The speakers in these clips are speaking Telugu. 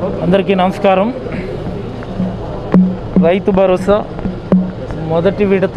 అందరికీ నమస్కారం రైతు భరోసా మొదటి విడత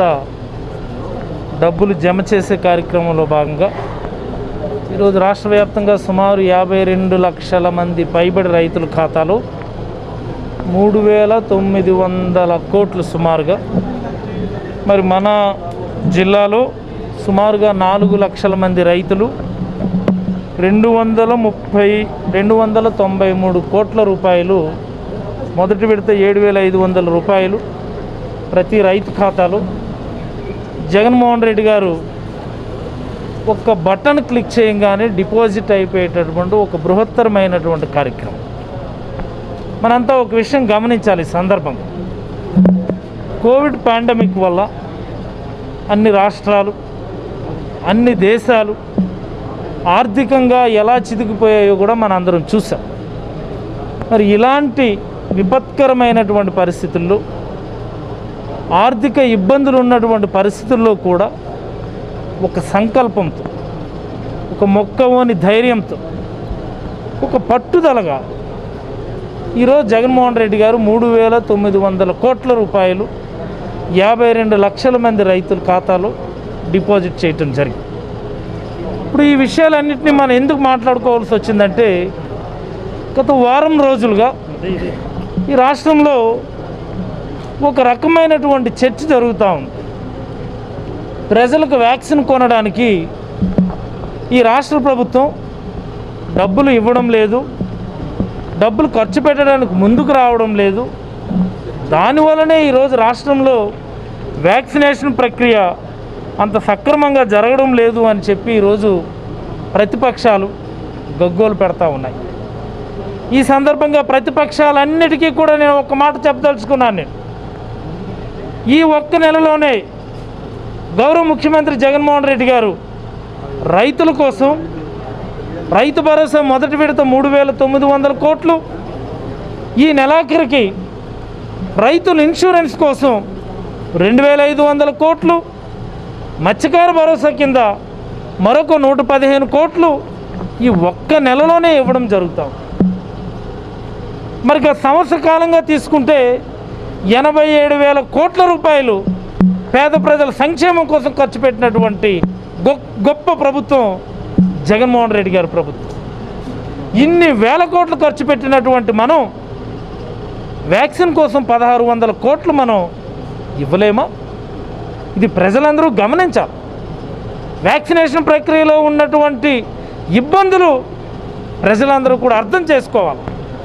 డబ్బులు జమ చేసే కార్యక్రమంలో భాగంగా ఈరోజు రాష్ట్ర వ్యాప్తంగా సుమారు యాభై రెండు లక్షల మంది పైబడి రైతుల ఖాతాలో మూడు వేల తొమ్మిది వందల కోట్లు సుమారుగా మరి మన జిల్లాలో సుమారుగా నాలుగు లక్షల మంది రైతులు రెండు వందల ముప్పై రెండు వందల తొంభై మూడు కోట్ల రూపాయలు మొదటి విడత ఏడు వేల ఐదు వందల రూపాయలు ప్రతి రైతు ఖాతాలో జగన్మోహన్ రెడ్డి గారు ఒక్క బటన్ క్లిక్ చేయగానే డిపాజిట్ అయిపోయేటటువంటి ఒక బృహత్తరమైనటువంటి కార్యక్రమం మనంతా ఒక విషయం గమనించాలి ఈ సందర్భంగా కోవిడ్ పాండమిక్ వల్ల అన్ని రాష్ట్రాలు అన్ని దేశాలు ఆర్థికంగా ఎలా చితికిపోయాయో కూడా మనం అందరం చూసాం మరి ఇలాంటి విపత్కరమైనటువంటి పరిస్థితుల్లో ఆర్థిక ఇబ్బందులు ఉన్నటువంటి పరిస్థితుల్లో కూడా ఒక సంకల్పంతో ఒక మొక్కవోని ధైర్యంతో ఒక పట్టుదలగా ఈరోజు జగన్మోహన్ రెడ్డి గారు మూడు వేల తొమ్మిది వందల కోట్ల రూపాయలు యాభై రెండు లక్షల మంది రైతుల ఖాతాలో డిపాజిట్ చేయటం జరిగింది ఇప్పుడు ఈ విషయాలన్నింటినీ మనం ఎందుకు మాట్లాడుకోవాల్సి వచ్చిందంటే గత వారం రోజులుగా ఈ రాష్ట్రంలో ఒక రకమైనటువంటి చర్చ జరుగుతూ ఉంది ప్రజలకు వ్యాక్సిన్ కొనడానికి ఈ రాష్ట్ర ప్రభుత్వం డబ్బులు ఇవ్వడం లేదు డబ్బులు ఖర్చు పెట్టడానికి ముందుకు రావడం లేదు దానివల్లనే ఈరోజు రాష్ట్రంలో వ్యాక్సినేషన్ ప్రక్రియ అంత సక్రమంగా జరగడం లేదు అని చెప్పి ఈరోజు ప్రతిపక్షాలు గగ్గోలు పెడతా ఉన్నాయి ఈ సందర్భంగా ప్రతిపక్షాలన్నిటికీ కూడా నేను ఒక మాట చెప్పదలుచుకున్నాను నేను ఈ ఒక్క నెలలోనే గౌరవ ముఖ్యమంత్రి జగన్మోహన్ రెడ్డి గారు రైతుల కోసం రైతు భరోసా మొదటి విడత మూడు వేల తొమ్మిది వందల కోట్లు ఈ నెలాఖరికి రైతుల ఇన్సూరెన్స్ కోసం రెండు వేల ఐదు వందల కోట్లు మత్స్యకార భరోసా కింద మరొక నూట పదిహేను కోట్లు ఈ ఒక్క నెలలోనే ఇవ్వడం జరుగుతాం మరి ఇక సంవత్సర కాలంగా తీసుకుంటే ఎనభై ఏడు వేల కోట్ల రూపాయలు పేద ప్రజల సంక్షేమం కోసం ఖర్చు పెట్టినటువంటి గొ- గొప్ప ప్రభుత్వం జగన్మోహన్ రెడ్డి గారి ప్రభుత్వం ఇన్ని వేల కోట్లు ఖర్చు పెట్టినటువంటి మనం వ్యాక్సిన్ కోసం పదహారు వందల కోట్లు మనం ఇవ్వలేమా ఇది ప్రజలందరూ గమనించాలి వ్యాక్సినేషన్ ప్రక్రియలో ఉన్నటువంటి ఇబ్బందులు ప్రజలందరూ కూడా అర్థం చేసుకోవాలి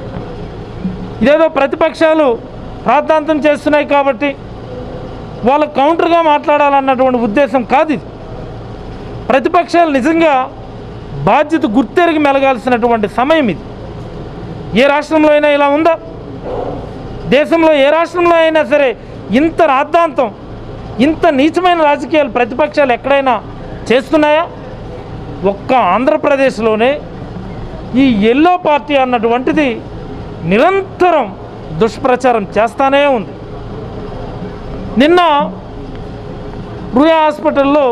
ఇదేదో ప్రతిపక్షాలు ప్రార్థాంతం చేస్తున్నాయి కాబట్టి వాళ్ళ కౌంటర్గా మాట్లాడాలన్నటువంటి ఉద్దేశం కాదు ఇది ప్రతిపక్షాలు నిజంగా బాధ్యత గుర్తెరిగి మెలగాల్సినటువంటి సమయం ఇది ఏ రాష్ట్రంలో అయినా ఇలా ఉందా దేశంలో ఏ రాష్ట్రంలో అయినా సరే ఇంత రాద్ధాంతం ఇంత నీచమైన రాజకీయాలు ప్రతిపక్షాలు ఎక్కడైనా చేస్తున్నాయా ఒక్క ఆంధ్రప్రదేశ్లోనే ఈ ఎల్లో పార్టీ అన్నటువంటిది నిరంతరం దుష్ప్రచారం చేస్తానే ఉంది నిన్న రుయా హాస్పిటల్లో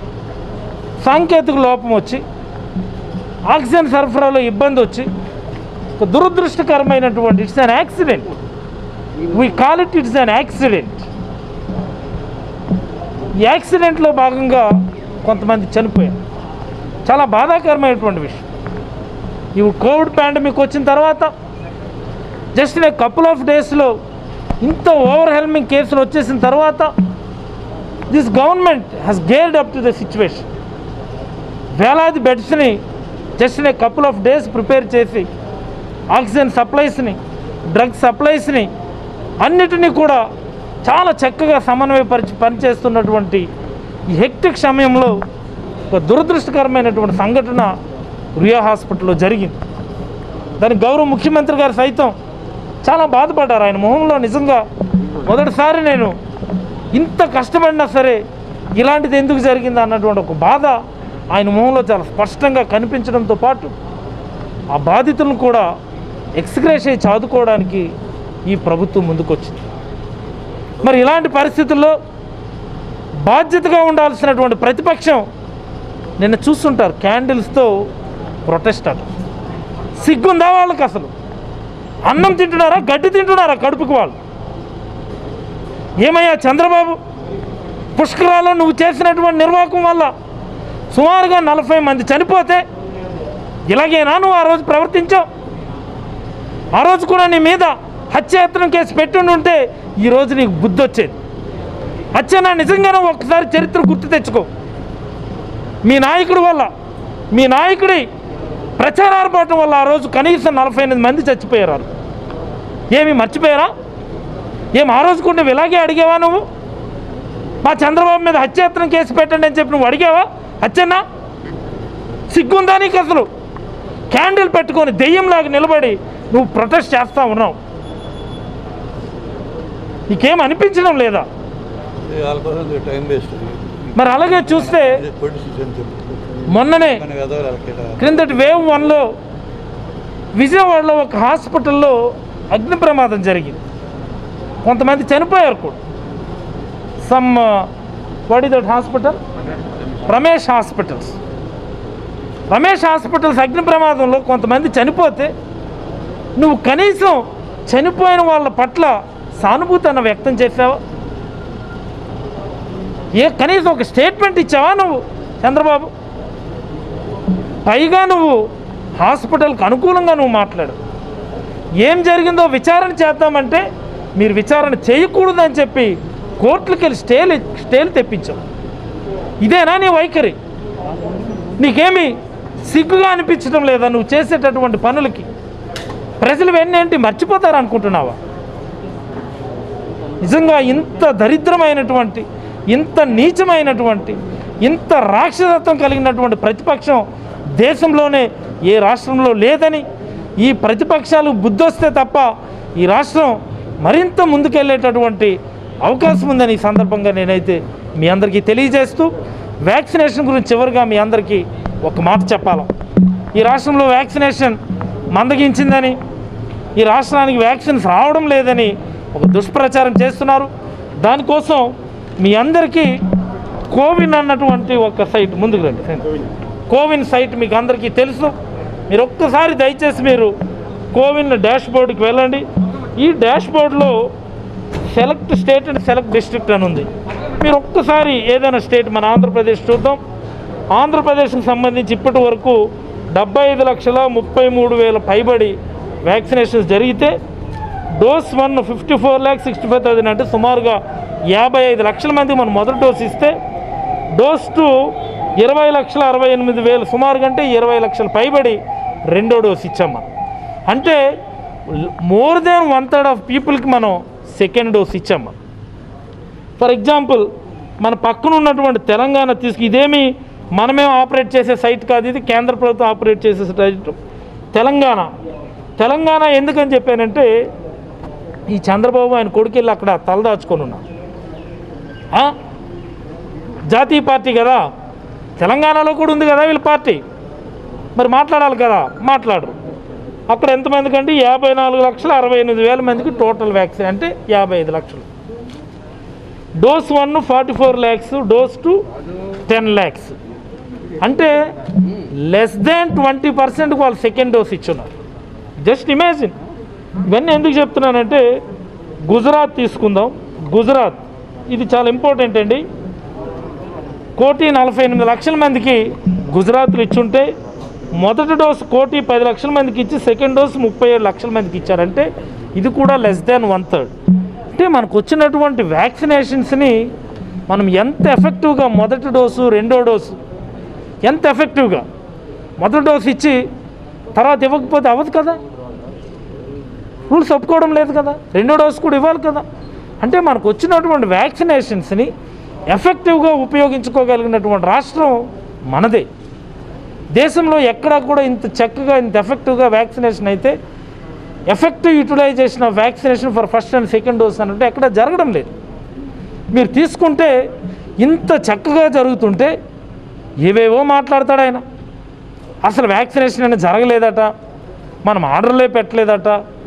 సాంకేతిక లోపం వచ్చి ఆక్సిజన్ సరఫరాలో ఇబ్బంది వచ్చి ఒక దురదృష్టకరమైనటువంటి it's an accident we call it it's an accident ఈ యాక్సిడెంట్లో భాగంగా కొంతమంది చనిపోయారు చాలా బాధాకరమైనటువంటి విషయం ఈ కోవిడ్ పాండమిక్ వచ్చిన తర్వాత జస్ట్ ఇన్ కపుల్ ఆఫ్ డేస్లో ఇంత ఓవర్ హెల్మింగ్ కేసులు వచ్చేసిన తర్వాత this government has geared up to the situation వేలాది బెడ్స్ని just in couple of days prepare చేసి ఆక్సిజన్ సప్లైస్ని డ్రగ్ సప్లైస్ని అన్నిటినీ కూడా చాలా చక్కగా సమన్వయపరిచి పనిచేస్తున్నటువంటి ఈ హెక్టిక్ సమయంలో ఒక దురదృష్టకరమైనటువంటి సంఘటన రియా హాస్పిటల్లో జరిగింది దాని గౌరవ ముఖ్యమంత్రి గారు సైతం చాలా బాధపడ్డారు ఆయన మొహంలో నిజంగా మొదటిసారి నేను ఇంత కష్టపడినా సరే ఇలాంటిది ఎందుకు జరిగింది అన్నటువంటి ఒక బాధ ఆయన మొహంలో చాలా స్పష్టంగా కనిపించడంతో పాటు ఆ బాధితులను కూడా ఎక్స్గ్రేష్ అయ్యి చాదుకోవడానికి ఈ ప్రభుత్వం ముందుకొచ్చింది మరి ఇలాంటి పరిస్థితుల్లో బాధ్యతగా ఉండాల్సినటువంటి ప్రతిపక్షం నిన్న చూస్తుంటారు క్యాండిల్స్తో ప్రొటెస్ట్ అట సిగ్గుందా వాళ్ళకి అసలు అన్నం తింటున్నారా గడ్డి తింటున్నారా కడుపుకి వాళ్ళు ఏమయ్యా చంద్రబాబు పుష్కరాల్లో నువ్వు చేసినటువంటి నిర్వాహకం వల్ల సుమారుగా నలభై మంది చనిపోతే ఇలాగేనా నువ్వు ఆ రోజు ప్రవర్తించావు ఆ రోజు కూడా నీ మీద హత్యాయత్నం కేసు పెట్టుండి ఉంటే ఈరోజు నీకు బుద్ధి వచ్చేది హత్యనా నిజంగానే ఒక్కసారి చరిత్ర గుర్తు తెచ్చుకో మీ నాయకుడి వల్ల మీ నాయకుడి ప్రచారార్పాటం వల్ల ఆ రోజు కనీసం నలభై ఎనిమిది మంది చచ్చిపోయారు ఆ రోజు. ఏమి మర్చిపోయారా ఏం ఆ రోజు కూడా నువ్వు ఇలాగే అడిగావా నువ్వు మా చంద్రబాబు మీద హత్యాయత్నం కేసు పెట్టండి అని చెప్పి నువ్వు అడిగావా హత్యన్నా సిగ్గుందా నీకు అసలు క్యాండిల్ పెట్టుకొని దెయ్యంలాగా నిలబడి నువ్వు ప్రొటెస్ట్ చేస్తూ ఉన్నావు నీకేం అనిపించడం లేదా వాళ్ళ కోసం ఇది టైం వేస్ట్ మరి అలాగే చూస్తే పొలిటీషియన్ చెప్పు మొన్ననే కానీ వెదవాలి వాళ్ళకి క్రిందటి వేవ్ వన్లో విజయవాడలో ఒక హాస్పిటల్లో అగ్ని ప్రమాదం జరిగింది కొంతమంది చనిపోయారు కూడా some what is that hospital Ramesh hospitals Ramesh hospitals అగ్ని ప్రమాదంలో కొంతమంది చనిపోతే నువ్వు కనీసం చనిపోయిన వాళ్ళ పట్ల సానుభూతి అన్న వ్యక్తం చేసావా ఏ కనీసం ఒక స్టేట్మెంట్ ఇచ్చావా నువ్వు చంద్రబాబు పైగా నువ్వు హాస్పిటల్కి అనుకూలంగా నువ్వు మాట్లాడు ఏం జరిగిందో విచారణ చేద్దామంటే మీరు విచారణ చేయకూడదని చెప్పి కోర్టులకు వెళ్ళి స్టేలు స్టేలు తెప్పించావు ఇదేనా నీ వైఖరి నీకేమి సిగ్గుగా అనిపించడం లేదా నువ్వు చేసేటటువంటి పనులకి ప్రజలు వెన్నేంటి మర్చిపోతారు అనుకుంటున్నావా నిజంగా ఇంత దరిద్రమైనటువంటి ఇంత నీచమైనటువంటి ఇంత రాక్షసత్వం కలిగినటువంటి ప్రతిపక్షం దేశంలోనే ఏ రాష్ట్రంలో లేదని ఈ ప్రతిపక్షాలు బుద్ధొస్తే తప్ప ఈ రాష్ట్రం మరింత ముందుకెళ్ళేటటువంటి అవకాశం ఉందని ఈ సందర్భంగా నేనైతే మీ అందరికీ తెలియజేస్తూ వ్యాక్సినేషన్ గురించి చివరిగా మీ అందరికీ ఒక మాట చెప్పాలి ఈ రాష్ట్రంలో వ్యాక్సినేషన్ మందగించిందని ఈ రాష్ట్రానికి వ్యాక్సిన్స్ రావడం లేదని ఒక దుష్ప్రచారం చేస్తున్నారు దానికోసం మీ అందరికీ కోవిన్ అన్నటువంటి ఒక సైట్ ముందుకు రండి కోవిన్ సైట్ మీకు అందరికీ తెలుసు మీరు ఒక్కసారి దయచేసి మీరు కోవిన్ డాష్ బోర్డుకి వెళ్ళండి ఈ డాష్ బోర్డులో select state and select district అని ఉంది మీరు ఒక్కసారి ఏదైనా స్టేట్ మన ఆంధ్రప్రదేశ్ చూద్దాం ఆంధ్రప్రదేశ్కి సంబంధించి ఇప్పటి వరకు డెబ్బై ఐదు లక్షల ముప్పై మూడు వేల పైబడి వ్యాక్సినేషన్స్ జరిగితే dose one fifty four lakh sixty five thousand అంటే సుమారుగా యాభై ఐదు లక్షల మంది మనం మొదటి డోస్ ఇస్తే డోస్ టూ ఇరవై లక్షల అరవై ఎనిమిది వేలు సుమారుగా అంటే ఇరవై లక్షల పైబడి రెండో డోస్ ఇచ్చాం అంటే more than one third of పీపుల్కి మనం సెకండ్ డోస్ ఇచ్చాం ఫర్ ఎగ్జాంపుల్ మన పక్కన ఉన్నటువంటి తెలంగాణ తీసుకు ఇదేమి మనమే ఆపరేట్ చేసే సైట్ కాదు ఇది కేంద్ర ప్రభుత్వం ఆపరేట్ చేసే సైట్ తెలంగాణ తెలంగాణ ఎందుకని చెప్పానంటే ఈ చంద్రబాబు ఆయన కొడుకెళ్ళి అక్కడ తలదాచుకొని ఉన్నారు ఆ? జాతీయ పార్టీ కదా తెలంగాణలో కూడా ఉంది కదా వీళ్ళ పార్టీ మరి మాట్లాడాలి కదా మాట్లాడరు అక్కడ ఎంతమందికి అంటే యాభై నాలుగు లక్షల అరవై ఎనిమిది వేల మందికి టోటల్ వ్యాక్సిన్ అంటే యాభై ఐదు లక్షలు dose one forty four lakhs dose two ten lakhs అంటే లెస్ దాన్ ట్వంటీ పర్సెంట్కి వాళ్ళు సెకండ్ డోస్ ఇచ్చున్నారు జస్ట్ ఇమాజిన్ ఇవన్నీ ఎందుకు చెప్తున్నానంటే గుజరాత్ తీసుకుందాం గుజరాత్ ఇది చాలా ఇంపార్టెంట్ అండి కోటి నలభై ఎనిమిది లక్షల మందికి గుజరాత్లో ఇచ్చుంటే మొదటి డోసు కోటి పది లక్షల మందికి ఇచ్చి సెకండ్ డోసు ముప్పై ఏడు లక్షల మందికి ఇచ్చారంటే ఇది కూడా లెస్ దాన్ వన్ థర్డ్ అంటే మనకు వచ్చినటువంటి వ్యాక్సినేషన్స్ని మనం ఎంత ఎఫెక్టివ్గా మొదటి డోసు రెండో డోసు ఎంత ఎఫెక్టివ్గా మొదటి డోసు ఇచ్చి తర్వాత ఇవ్వకపోతే అవ్వదు కదా రూల్స్ ఒప్పుకోవడం లేదు కదా రెండో డోసు కూడా ఇవ్వాలి కదా అంటే మనకు వచ్చినటువంటి వ్యాక్సినేషన్స్ని ఎఫెక్టివ్గా ఉపయోగించుకోగలిగినటువంటి రాష్ట్రం మనదే దేశంలో ఎక్కడా కూడా ఇంత చక్కగా ఇంత ఎఫెక్టివ్గా వ్యాక్సినేషన్ అయితే effective utilisation of vaccination for first and second dose అని అంటే ఎక్కడ జరగడం లేదు మీరు తీసుకుంటే ఇంత చక్కగా జరుగుతుంటే ఏవేవో మాట్లాడతాడు ఆయన అసలు వ్యాక్సినేషన్ అనేది జరగలేదట మనం ఆర్డర్లే పెట్టలేదట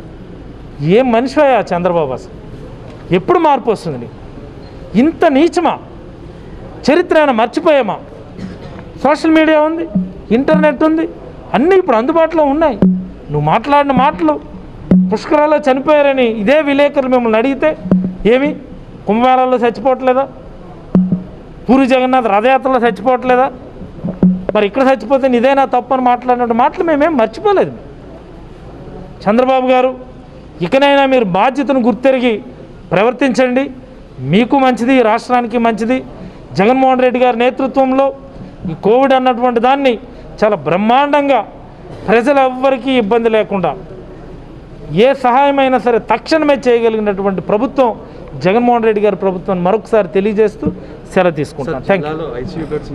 ఏం మనిషివయ్యా చంద్రబాబు అసలు ఎప్పుడు మార్పు వస్తుంది నీకు ఇంత నీచమా చరిత్ర అయినా మర్చిపోయామా సోషల్ మీడియా ఉంది ఇంటర్నెట్ ఉంది అన్నీ ఇప్పుడు అందుబాటులో ఉన్నాయి నువ్వు మాట్లాడిన మాటలు పుష్కరాల్లో చనిపోయారని ఇదే విలేకరులు మిమ్మల్ని అడిగితే ఏమి కుంభమేళాల్లో చచ్చిపోవట్లేదా పూరి జగన్నాథ్ రథయాత్రలో చచ్చిపోవట్లేదా మరి ఇక్కడ చచ్చిపోతే ఇదేనా తప్పు అని మాట్లాడినట్టు మాటలు మేమేం మర్చిపోలేదు చంద్రబాబు గారు ఇకనైనా మీరు బాధ్యతను గుర్తెరిగి ప్రవర్తించండి మీకు మంచిది ఈ రాష్ట్రానికి మంచిది జగన్మోహన్ రెడ్డి గారి నేతృత్వంలో ఈ కోవిడ్ అన్నటువంటి దాన్ని చాలా బ్రహ్మాండంగా ప్రజలు ఎవ్వరికీ ఇబ్బంది లేకుండా ఏ సహాయమైనా సరే తక్షణమే చేయగలిగినటువంటి ప్రభుత్వం జగన్మోహన్ రెడ్డి గారి ప్రభుత్వం మరొకసారి తెలియజేస్తూ సెలవు తీసుకుంటాను థ్యాంక్ యూ ఐసీయూ బెడ్స్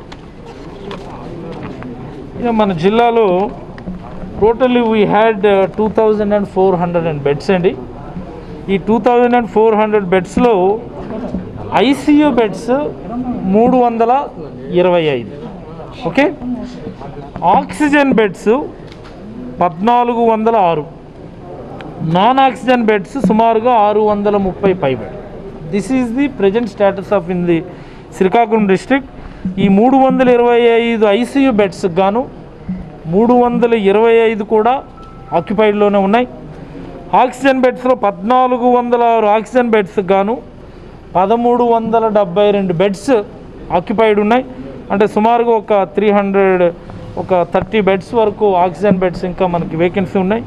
ఇక మన జిల్లాలో totally we had two thousand and four hundred and beds అండి ఈ two thousand and four hundred బెడ్స్లో ఐసీయూ బెడ్స్ మూడు వందల ఇరవై ఐదు ఓకే ఆక్సిజన్ బెడ్స్ పద్నాలుగు వందల ఆరు నాన్ ఆక్సిజన్ బెడ్స్ సుమారుగా ఆరు వందల ముప్పై పై bed this is the present status of in the Srikakulam district ఈ మూడు వందల ఇరవై ఐదు ఐసీయూ బెడ్స్కి గాను మూడు వందల ఇరవై ఐదు కూడా ఆక్యుపైడ్లోనే ఉన్నాయి ఆక్సిజన్ బెడ్స్లో పద్నాలుగు వందల ఆరు ఆక్సిజన్ బెడ్స్కి గాను పదమూడు వందల డెబ్బై రెండు బెడ్స్ ఆక్యుపైడ్ ఉన్నాయి అంటే సుమారుగా ఒక త్రీ హండ్రెడ్ ఒక థర్టీ బెడ్స్ వరకు ఆక్సిజన్ బెడ్స్ ఇంకా మనకి వేకెన్సీ ఉన్నాయి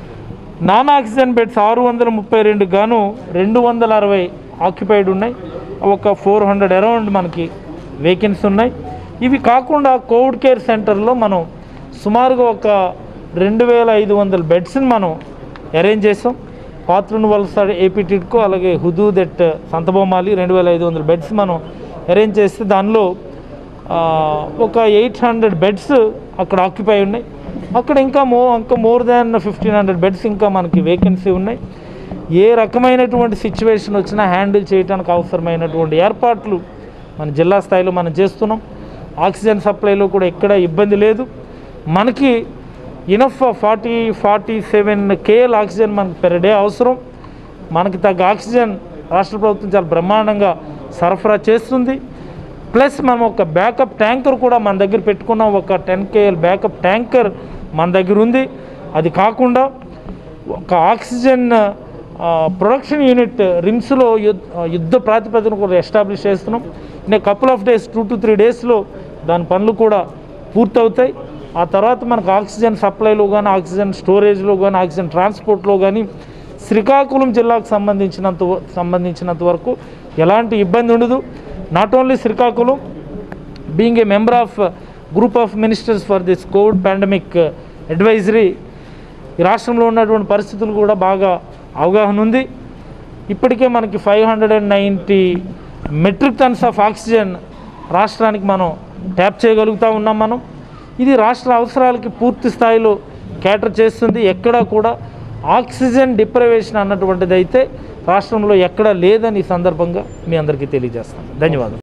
నాన్ ఆక్సిజన్ బెడ్స్ ఆరు వందల ముప్పై రెండు గాను రెండు వందల అరవై ఆక్యుపైడ్ ఉన్నాయి ఒక ఫోర్ హండ్రెడ్ అరౌండ్ మనకి వేకెన్సీ ఉన్నాయి ఇవి కాకుండా కోవిడ్ కేర్ సెంటర్లో మనం సుమారుగా ఒక రెండు వేల ఐదు వందల బెడ్స్ని మనం అరేంజ్ చేసాం పాత్రుని వలస ఏపీ టిడ్కో అలాగే హుదూద్ ఎట్ సంతబొమ్మాలి రెండు వేల ఐదు వందల బెడ్స్ మనం అరేంజ్ చేస్తే దానిలో ఆ, ఒక ఎయిట్ హండ్రెడ్ బెడ్స్ అక్కడ ఆక్యుపై ఉన్నాయి అక్కడ ఇంకా మో ఇంకా more than fifteen hundred beds ఇంకా మనకి వేకెన్సీ ఉన్నాయి ఏ రకమైనటువంటి సిచ్యువేషన్ వచ్చినా హ్యాండిల్ చేయడానికి అవసరమైనటువంటి ఏర్పాట్లు మన జిల్లా స్థాయిలో మనం చేస్తున్నాం ఆక్సిజన్ సప్లైలో కూడా ఎక్కడ ఇబ్బంది లేదు మనకి enough forty forty seven KL oxygen మనకి పెర్ డే అవసరం మనకి తగ్గ ఆక్సిజన్ రాష్ట్ర ప్రభుత్వం చాలా బ్రహ్మాండంగా సరఫరా చేస్తుంది ప్లస్ మనం ఒక బ్యాకప్ ట్యాంకర్ కూడా మన దగ్గర పెట్టుకున్నాం ఒక టెన్ కేఎల్ బ్యాకప్ ట్యాంకర్ మన దగ్గర ఉంది అది కాకుండా ఒక ఆక్సిజన్ ఆ, ప్రొడక్షన్ యూనిట్ రిమ్స్లో యుద్ధ యుద్ధ ప్రాతిపదికన కూడా ఎస్టాబ్లిష్ చేస్తున్నాం నేను couple of days two to three డేస్లో దాని పనులు కూడా పూర్తవుతాయి ఆ తర్వాత మనకు ఆక్సిజన్ సప్లైలో కానీ ఆక్సిజన్ స్టోరేజ్లో కానీ ఆక్సిజన్ ట్రాన్స్పోర్ట్లో కానీ శ్రీకాకుళం జిల్లాకు సంబంధించినంత వ- సంబంధించినంత వరకు ఎలాంటి ఇబ్బంది ఉండదు not only Srikakulam being a member of group of ministers for this COVID pandemic advisory ఈ రాష్ట్రంలో ఉన్నటువంటి పరిస్థితులు కూడా బాగా అవగాహన ఉంది ఇప్పటికే మనకి five hundred and ninety metric tons of oxygen రాష్ట్రానికి మనం ట్యాప్ చేయగలుగుతూ ఉన్నాం మనం ఇది రాష్ట్ర అవసరాలకి పూర్తి స్థాయిలో కేటర్ చేస్తుంది ఎక్కడా కూడా ఆక్సిజన్ డిప్రవేషన్ అన్నటువంటిది అయితే రాష్ట్రంలో ఎక్కడా లేదని ఈ సందర్భంగా మీ అందరికీ తెలియజేస్తాను ధన్యవాదాలు